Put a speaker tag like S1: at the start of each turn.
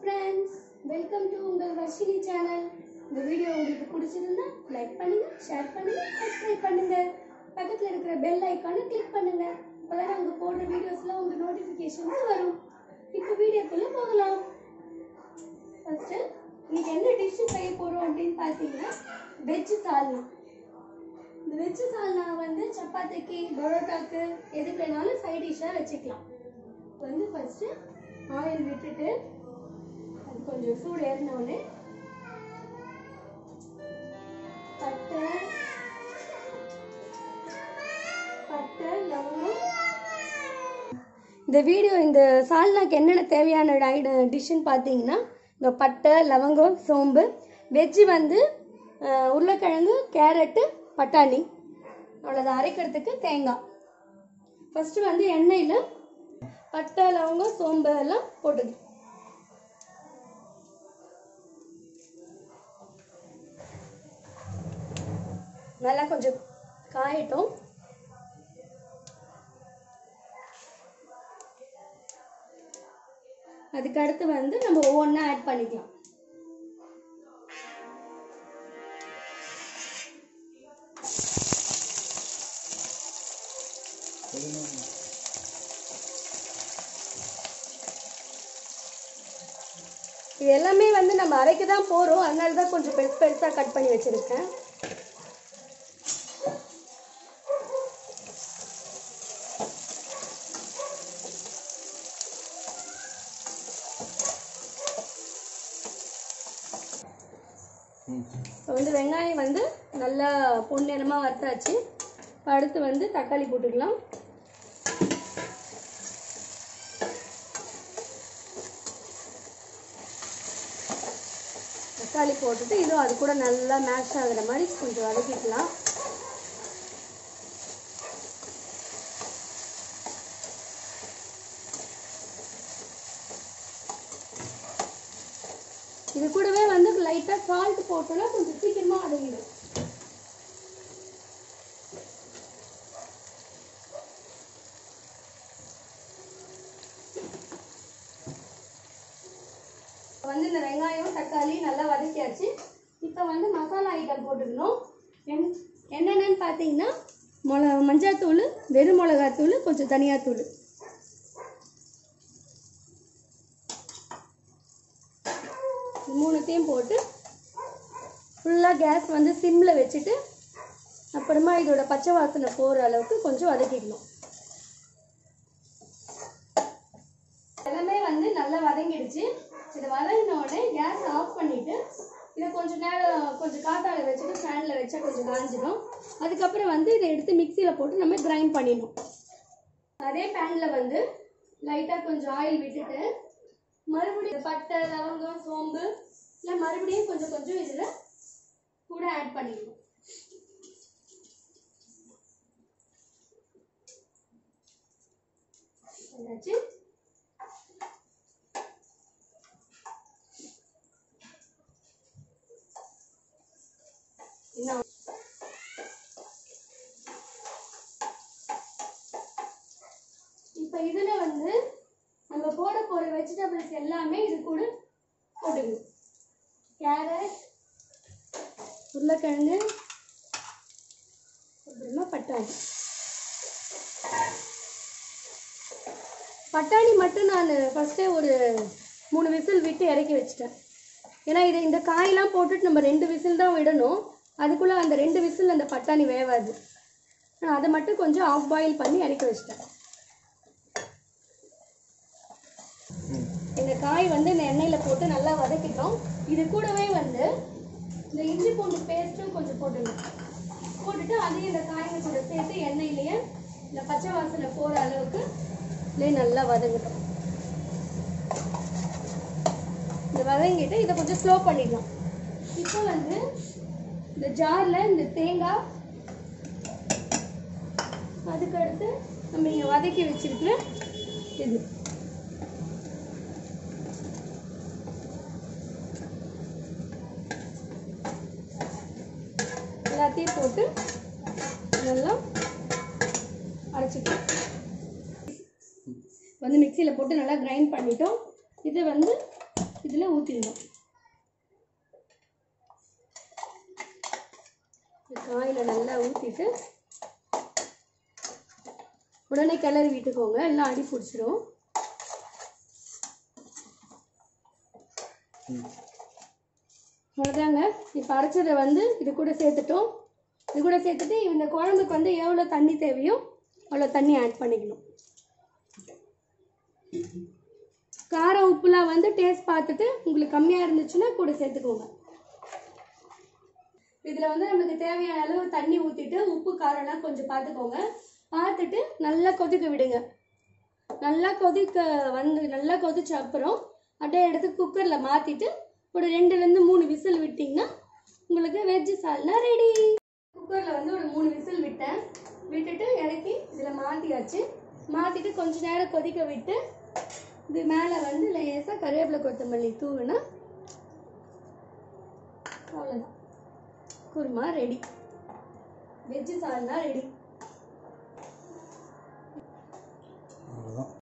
S1: friends welcome to உங்கள் Varshini channel இந்த video உங்களுக்கு பிடிச்சிருந்தா லைக் பண்ணுங்க ஷேர் பண்ணுங்க சப்ஸ்கிரைப் பண்ணுங்க பக்கத்தில் இருக்கிற பெல் ஐக்கானை கிளிக் பண்ணுங்க அப்பதான் நாங்க போடுற வீடியோஸ்லாம் உங்க நோட்டிஃபிகேஷன்ஸ் வரும் இப்போ வீடியோக்குள்ள போகலாம் ஃபர்ஸ்ட் இன்னைக்கு என்ன டிஷ் செய்ய போறோம் அப்படின்னு பார்த்தீங்கன்னா வெஜ் சால்னா இந்த வெஜ் சால்னா வந்து சப்பாத்திக்கு பரோட்டாக்கு எதுக்கு வேணாலும் சைட் டிஷ்ஷாக வச்சுக்கலாம் வந்து ஃபர்ஸ்ட் ஆயில் விட்டுட்டு அது கொஞ்சம் சூடு ஏறினோடனே பட்டை பட்டை லவங்கம் இந்த வீடியோ இந்த சால்னாக்கு என்னென்ன தேவையான டிஷ்ஷுன்னு பார்த்தீங்கன்னா இந்த பட்டை லவங்கம் சோம்பு வெஜ்ஜு வந்து அஹ், உருளைக்கிழங்கு கேரட்டு பட்டாணி அவ்வளோதான் அரைக்கிறதுக்கு தேங்காய் ஃபஸ்ட்டு வந்து எண்ணெயில் பட்டை லவங்கம் சோம்பு எல்லாம் போட்டுது நல்லா கொஞ்சம் காயட்டும் அதுக்கு அடுத்து வந்து நம்ம ஒவ்வொன்றா ஆட் பண்ணிக்கலாம் இது எல்லாமே வந்து நம்ம அரைக்க தான் போகிறோம் அதனால தான் கொஞ்சம் பெருசு பெருசாக கட் பண்ணி வச்சுருக்கேன் இப்போ வந்து வெங்காயம் வந்து நல்லா பொன்னிறமாக வறுத்தாச்சு இப்போ அடுத்து வந்து தக்காளி போட்டுக்கலாம் தக்காளி போட்டுட்டு இதுவும் அது கூட நல்லா மேஷ் ஆகுற மாதிரி கொஞ்சம் வதக்கிக்கலாம் இது கூடவே வந்து லைட்டாக சால்ட் போட்டோம்னா கொஞ்சம் சீக்கிரமாக வதங்கிடும் இப்ப வந்து இந்த வெங்காயம் தக்காளி நல்லா வதக்கியாச்சு இப்போ வந்து மசாலா ஐட்டம் போட்டுக்கணும் என் என்னென்னு பார்த்தீங்கன்னா மொள மஞ்சாத்தூள் வெறும் மிளகாத்தூள் கொஞ்சம் தனியாத்தூள் இது மூணுத்தையும் போட்டு ஃபுல்லாக கேஸ் வந்து சிம்மில் வச்சுட்டு அப்புறமா இதோட பச்சை வாசனை போகிற அளவுக்கு கொஞ்சம் வதக்கிக்கணும் எல்லாமே வந்து நல்லா வதங்கிடுச்சு இதை வதங்கின உடனே கேஸ் ஆஃப் பண்ணிட்டு இதை கொஞ்சம் நேரம் கொஞ்சம் காத்தால வச்சுட்டு ஃபேனில் வச்சா கொஞ்சம் காஞ்சிடும் அதுக்கப்புறம் வந்து இதை எடுத்து மிக்சியில் போட்டு நம்ம கிரைண்ட் பண்ணிடணும் அதே பேனில் வந்து லைட்டாக கொஞ்சம் ஆயில் விட்டுட்டு மறுபடியும் பட்டை லவங்கம் சோம்பு இல்லை மறுபடியும் கொஞ்சம் கொஞ்சம் இதில் கூட ஆட் பண்ணிக்கணும் என்னாச்சு இன்னும் இப்போ இதில் வந்து நம்ம போட போகிற வெஜிடபிள்ஸ் எல்லாமே இது கூட போட்டுக்கணும் கேரட் உருளைக்கிழங்கு அப்புறமா பட்டாணி பட்டாணி மட்டும் நான் ஃபஸ்ட்டே ஒரு மூணு விசில் விட்டு இறக்கி வச்சிட்டேன் ஏன்னா இது இந்த காயெல்லாம் போட்டுட்டு நம்ம ரெண்டு விசில் தான் விடணும் அதுக்குள்ளே அந்த ரெண்டு விசில் அந்த பட்டாணி வேவாது நான் அதை மட்டும் கொஞ்சம் ஆஃப் பாயில் பண்ணி இறக்கி வச்சிட்டேன் இந்த காய் வந்து இந்த எண்ணெயில் போட்டு நல்லா வதக்கிட்டோம் இது கூடவே வந்து இந்த இஞ்சி பூண்டு பேஸ்ட்டும் கொஞ்சம் போட்டுடணும் போட்டுட்டு அதையும் இந்த காய்ங்க கூட சேர்த்து எண்ணெயிலேயே இந்த பச்சை வாசனை போகிற அளவுக்கு இதுலேயே நல்லா வதங்கட்டும் இந்த வதங்கிட்டு இதை கொஞ்சம் ஸ்லோ பண்ணிடலாம் இப்போ வந்து இந்த ஜாரில் இந்த தேங்காய் அதுக்கு அடுத்து நம்ம இங்கே வதக்கி வச்சிருக்கிற இது எல்லாத்தையும் போட்டு நல்லா அரைச்சிக்கலாம் வந்து மிக்சியில் போட்டு நல்லா கிரைண்ட் பண்ணிட்டோம் இது வந்து இதில் ஊற்றிடணும் காயில் நல்லா ஊற்றிட்டு உடனே கிளறி விட்டுக்கோங்க எல்லாம் அடி பிடிச்சிடும் அவ்வளோதாங்க இப்போ அரைச்சதை வந்து இது கூட சேர்த்துட்டோம் இது கூட சேர்த்துட்டு இந்த குழம்புக்கு வந்து எவ்வளோ தண்ணி தேவையோ அவ்வளோ தண்ணி ஆட் பண்ணிக்கணும் காரம் உப்புலாம் வந்து டேஸ்ட் பார்த்துட்டு உங்களுக்கு கம்மியாக இருந்துச்சுன்னா கூட சேர்த்துக்கோங்க இதில் வந்து நமக்கு தேவையான அளவு தண்ணி ஊற்றிட்டு உப்பு காரம்லாம் கொஞ்சம் பார்த்துக்கோங்க பார்த்துட்டு நல்லா கொதிக்க விடுங்க நல்லா கொதிக்க வந்து நல்லா கொதிச்ச அப்புறம் அப்படியே எடுத்து குக்கரில் மாற்றிட்டு ஒரு ரெண்டுலேருந்து மூணு விசில் விட்டிங்கன்னா உங்களுக்கு வெஜ்ஜு சால்னா ரெடி குக்கரில் வந்து ஒரு மூணு விசில் விட்டேன் விட்டுட்டு இறக்கி இதில் மாற்றியாச்சு மாற்றிட்டு கொஞ்ச நேரம் கொதிக்க விட்டு இது மேலே வந்து லேசாக கருவேப்பிலை கொத்தமல்லி தூவுனா அவ்வளோதான் குருமா ரெடி வெஜ்ஜு சால்னா ரெடி